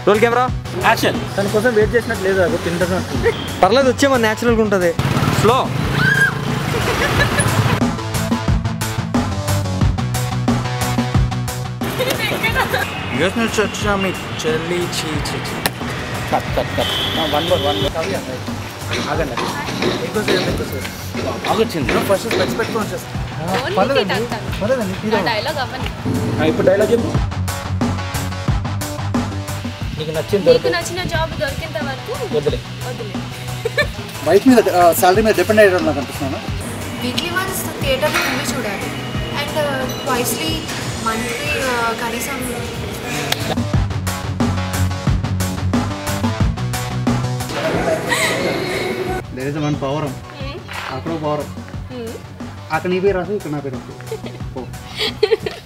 Roll camera action తన కోసం wait చేసినట్టు లేదు అది తింటున్నట్టు పర్లేదు వచ్చే మన న్యాచురల్గా ఉంటుంది స్లో యూఎస్ నుంచి వచ్చిన మీ చెల్లి చీ చీ చీ cut cut cut one more one more కవి ఆగండి ఎక్కువసేపు ఎక్కువసేపు ఆగొచ్చింది ఫస్ట్ స్పెక్స్ పెట్టుకొని వచ్చేస్తాను ఓన్లీ కిట్ అంటాను పర్లేదండి నా తీరా డైలాగ్ అవని ఇప్పుడు డైలాగ్ చెప్పు నీకు నచ్చింది నీకు నచ్చిన జాబ్ దొరికేంత వరకు వదిలే వదిలే వైఫ్ మీద సాలరీ మీద డిపెండ్ అయ్యడం నాకు అనిపిస్తున్నాను వీక్లీ వన్స్ థియేటర్లో మూవీ చూడాలి అండ్ ట్వైస్లీ మంత్లీ కనీసం దేర్ ఇస్ వన్ పవరం అక్కడ పవరం అక్కడ నీ పేరు రాసు ఇక్కడ నా పేరు రాసు. ఓ